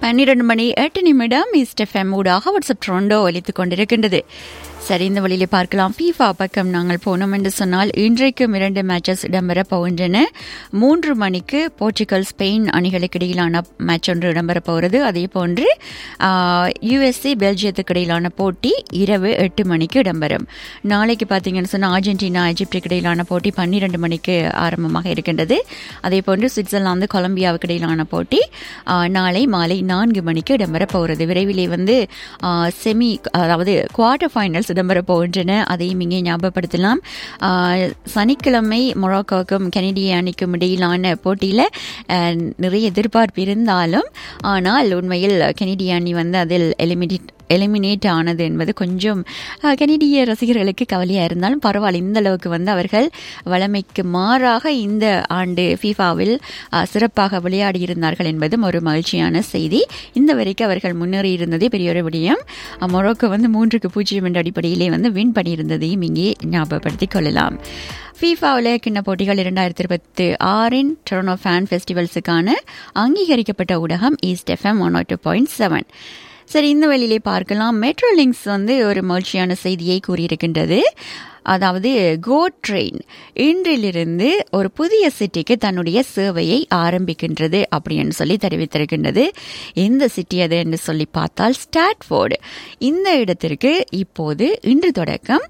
பன்னிரண்டு மணி எட்டு நிமிடம் ஈஸ்ட் எஃப்எம் ஊடாக வாட்ஸ்அப் ட்ரோண்டோ ஒலித்துக் கொண்டிருக்கின்றது சரி இந்த வழியிலே பார்க்கலாம் ஃபீஃபா பக்கம் நாங்கள் போனோம் என்று சொன்னால் இன்றைக்கும் இரண்டு மேட்சஸ் இடம்பெற போகின்றன மூன்று மணிக்கு போர்ச்சுகல் ஸ்பெயின் அணிகளுக்கு இடையிலான மேட்ச் ஒன்று இடம்பெற போகிறது அதே போன்று யுஎஸ்ஏ பெல்ஜியத்துக்கு இடையிலான போட்டி இரவு எட்டு மணிக்கு இடம்பெறும் நாளைக்கு பார்த்தீங்கன்னு சொன்னால் அர்ஜென்டினா எஜிப்டுக்கு இடையிலான போட்டி பன்னிரண்டு மணிக்கு ஆரம்பமாக இருக்கின்றது அதே போன்று சுவிட்சர்லாந்து கொலம்பியாவுக்கு இடையிலான போட்டி நாளை மாலை நான்கு மணிக்கு இடம்பெற போகிறது விரைவிலே வந்து செமி அதாவது குவார்டர் ஃபைனல்ஸ் இடம்பெற போகின்றன அதையும் இங்கே ஞாபகப்படுத்தலாம் சனிக்கிழமை மொராக்கோவுக்கும் கனடிய அணிக்கும் இடையிலான போட்டியில் நிறைய எதிர்பார்ப்பு இருந்தாலும் ஆனால் உண்மையில் கனடிய அணி வந்து அதில் எலிமினேட் எலிமினேட் ஆனது என்பது கொஞ்சம் கனடிய ரசிகர்களுக்கு கவலையாக இருந்தாலும் பரவாயில்ல இந்த அளவுக்கு வந்து அவர்கள் வளமைக்கு மாறாக இந்த ஆண்டு ஃபீஃபாவில் சிறப்பாக விளையாடி இருந்தார்கள் என்பதும் ஒரு மகிழ்ச்சியான செய்தி இந்த வரைக்கும் அவர்கள் முன்னேறி இருந்ததே பெரிய ஒரு விடயம் மொரோக்கோ வந்து மூன்றுக்கு பூஜ்ஜியம் என்ற அடிப்படையிலே வந்து வின் பண்ணியிருந்ததையும் இங்கே ஞாபகப்படுத்திக் கொள்ளலாம் ஃபீஃபா உலகக்கிண்ண போட்டிகள் இரண்டாயிரத்தி இருபத்தி ஆறின் டொரனோ ஃபேன் ஃபெஸ்டிவல்ஸுக்கான அங்கீகரிக்கப்பட்ட ஊடகம் East FM one two point seven சரி இந்த வழியிலே பார்க்கலாம் மெட்ரோ லிங்க்ஸ் வந்து ஒரு மகிழ்ச்சியான செய்தியை கூறியிருக்கின்றது அதாவது கோ ட்ரெயின் இன்றிலிருந்து ஒரு புதிய சிட்டிக்கு தன்னுடைய சேவையை ஆரம்பிக்கின்றது அப்படின்னு சொல்லி தெரிவித்திருக்கின்றது எந்த சிட்டி அது என்று சொல்லி பார்த்தால் ஸ்டாட்ஃபோர்டு இந்த இடத்திற்கு இப்போது இன்று தொடக்கம்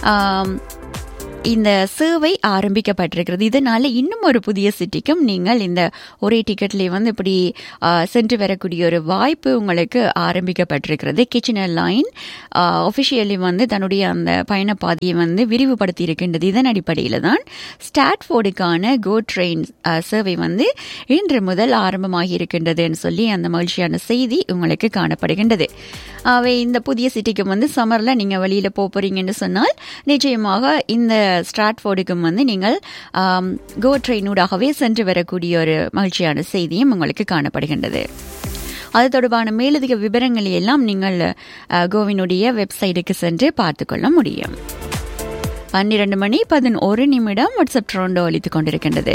இந்த சேவை ஆரம்பிக்கப்பட்டிருக்கிறது இதனால இன்னும் ஒரு புதிய சிட்டிக்கும் நீங்கள் இந்த ஒரே டிக்கெட்லேயே வந்து இப்படி சென்று வரக்கூடிய ஒரு வாய்ப்பு உங்களுக்கு ஆரம்பிக்கப்பட்டிருக்கிறது கிச்சனர் லைன் ஒஃபிஷியலி வந்து தன்னுடைய அந்த பயணப்பாதையை வந்து விரிவுபடுத்தி இருக்கின்றது இதன் அடிப்படையில் தான் ஸ்டாட்ஃபோர்டுக்கான கோ ட்ரெயின் சேவை வந்து இன்று முதல் ஆரம்பமாகி இருக்கின்றதுன்னு சொல்லி அந்த மகிழ்ச்சியான செய்தி உங்களுக்கு காணப்படுகின்றது அவை இந்த புதிய சிட்டிக்கு வந்து சம்மரில் நீங்கள் வெளியில் போக போகிறீங்கன்னு சொன்னால் நிச்சயமாக இந்த ஸ்ட்ராட்ஃபோர்டுக்கும் வந்து நீங்கள் கோ ட்ரெயினூடாகவே சென்று வரக்கூடிய ஒரு மகிழ்ச்சியான செய்தியும் உங்களுக்கு காணப்படுகின்றது அது தொடர்பான மேலதிக விவரங்களை எல்லாம் நீங்கள் கோவினுடைய வெப்சைட்டுக்கு சென்று பார்த்துக்கொள்ள முடியும் பன்னிரண்டு மணி பதினோரு நிமிடம் வாட்ஸ்அப் ட்ரோண்டோ அளித்துக் கொண்டிருக்கின்றது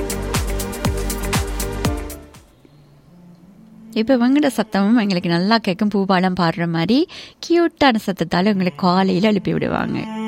இப்போ இவங்கட சத்தமும் எங்களுக்கு நல்லா கேட்கும் பூபாலம் பாடுற மாதிரி கியூட்டான சத்தத்தால் எங்களுக்கு காலையில் எழுப்பி விடுவாங்க